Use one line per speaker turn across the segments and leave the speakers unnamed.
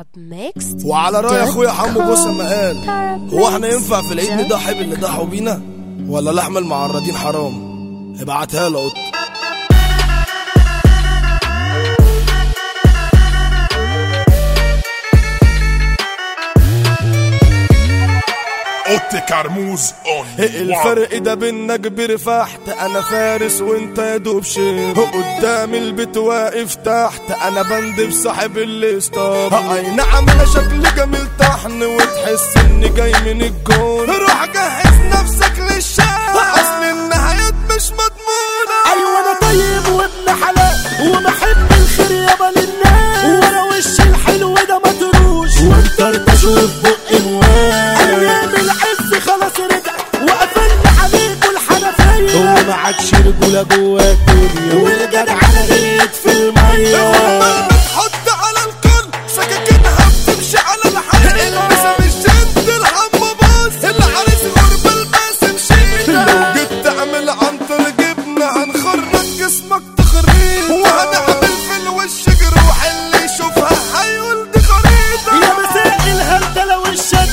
وعلى رأي اخويا حمو بوسة ما قال هو احنا ينفع في العيد نضحي باللي ضحوا بينا ولا لحم المعرضين حرام ابعتها له قط
اوتي كرموز اون
الفرق ده بينا كبير فحت انا فارس وانت يا دوب شيخ قدام البيت واقف تحت انا بندب صاحب الاستاب اي نعم انا شكلي جميل طحن وتحس اني جاي من الجون روح جهز نفسك للشام اصل النهايات مش مضمونه
ايوه انا طيب وابن حلال وبحب الخير يابا للناس وانا وشي الحلو ده مطروش وانطرطش وفي بقي موال ايام العز خلاص رجع وقفلنا عليكوا الحنفيه وما عادش رجوله جوا الدنيا والجدع انا غريت في الميه
بتحط على الكل سكاكينها بتمشي على الحل المسا مش جنت الهم باص العريس غرب الباسم شيل لو جيت تعمل عنتر جبنة هنخرج جسمك تخريط وهنعمل في الوش جروح اللي يشوفها هيقول دي خريطة
يا مساء الهردلة والشد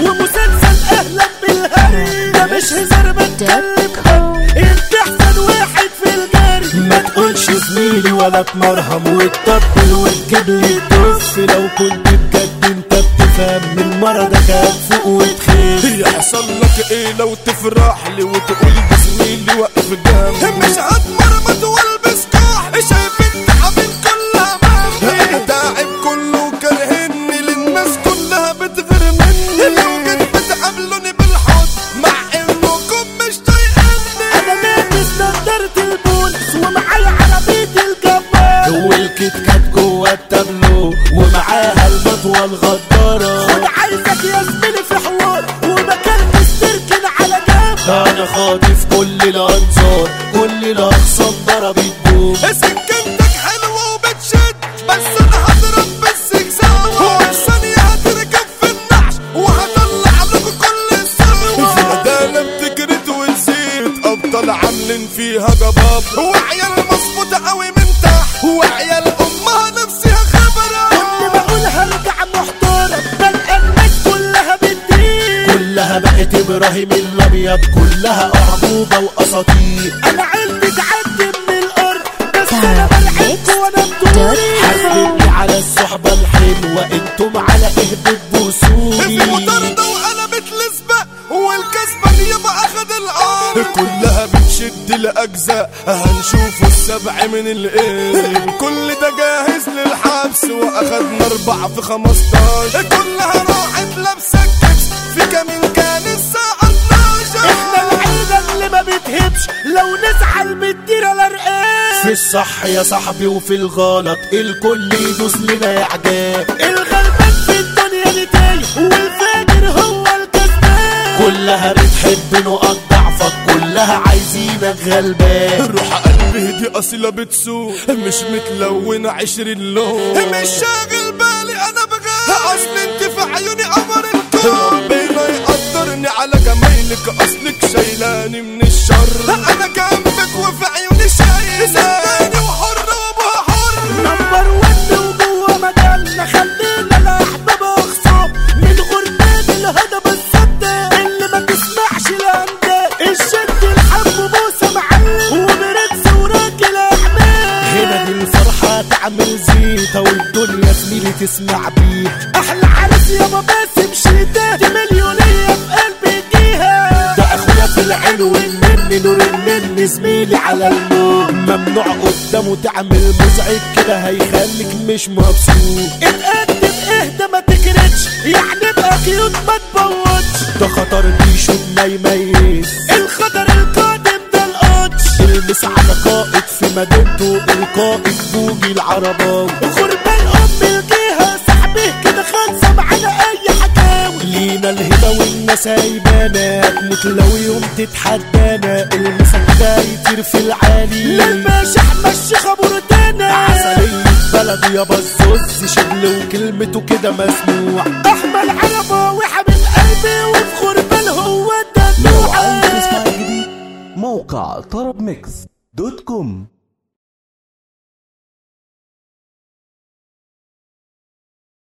ومسلسل اهلا بالهري ده مش هزار بتكلم حد انت احسن واحد في الجري ما تقولش زميلي ولا تمرهم وتطبل وتجيب لي الدف لو كنت بجد انت بتفهم من مرضك هتفوق وتخف
يحصل لك ايه لو تفرح لي وتقول بزميلي واقف جنبي مش هتمرمط والبس كحل شايف انت عامل كلها مهمي تعب كله كرهني للناس كلها بتغير مني لو جيت بتقابلوني بالحب مع انكم مش طايقني
انا لابس نضارة البولس ومعايا عربية الجبار والكيت كات جوه التابلو ومعاها المطوة الغدارة خد عايزك يا زميلي في حوار ومكان تستركن على جنب انا خاطف كل الانصار كل الاقسام ضربت بوم
سكنتك حلوة وبتشد بس انا هضرب بالسكسان وثانية هتركب في النعش وهطلع لكم كل السوا في مدانة بتجرد ونسيت ابطال عاملين فيها جباب وعيال مظبوطة قوي من تحت وعيال امها نفسها خبرة
كنت بقول هرجع محترم بلقى الناس كلها بتدين كلها بقت ابراهيم الابيض كلها اعجوبه واساطير انا عيلتي تعدي من الارض بس انا بلعبكوا وانا بدوري حاسبني على الصحبه الحلوه انتم على ايه بتبوسوني
في مطاردة وقلبت لسبة والكسبان يبقى اخد الارض كلها بتشد لاجزاء هنشوف السبع من الايه كل ده جاهز للحبس واخدنا اربعة في خمستاشر كلها راحت لابسة الكبس في كمين كان الساعة 12
احنا العيله اللي ما بتهبش لو نزعل بتدير الارقام في الصح يا صاحبي وفي الغلط الكل يدوس لنا يا عجاب الغلبان في الدنيا دي تايه والفاجر هو الكسبان كلها بتحب نقط ضعفك كلها عايزينك غلبان
روح قلبي دي اصيلة بتسوق مش متلونة عشرين لون مش شاغل بالي انا بغير اصل انت في عيوني قمر الكون ربنا يقدرني على جمايلك اصلك شايلاني من الشر انا جنبك وفي عيوني شايل زاني وحر وابوها حر
نمبر ون وجوه مجالنا خلينا الاحباب اخصام من غربان الهضبه السادة اللي ما تسمعش الانداد الشد الحب بوسه معلم وبرنس وراجل اعمال هنا دي الفرحه تعمل زيطه والدنيا زميلي تسمع بيها احلى عرس يابا باسم شيدات مليونيه في قلبي جيها ده اخويا في العين والنن نور النن زميلي على الموت ممنوع قدامه تعمل مزعج كده هيخليك مش مبسوط اتقدم اهدى ما تكرتش يعني بقى كيوت ما تبوظش ده خطر بيشوط ما يميز الخطر القادم ده القدش المس على قائد في مدينته القائد بوجي العرباوي غربان ام الجهه صاحبه كده خالصه معانا اي حكاوي لينا الهبه والناس هيبانا هتموت لو يوم تتحدانا المسك ده يطير في العالي للباشا احمد الشيخ ابو ردانا عسلية بلد يابا الزوز شبل وكلمته كده مسموع احمد عرباوي حبيب قلبي وفي غربان هو ده
لو عايز تسمع جديد موقع طرب ميكس دوت كوم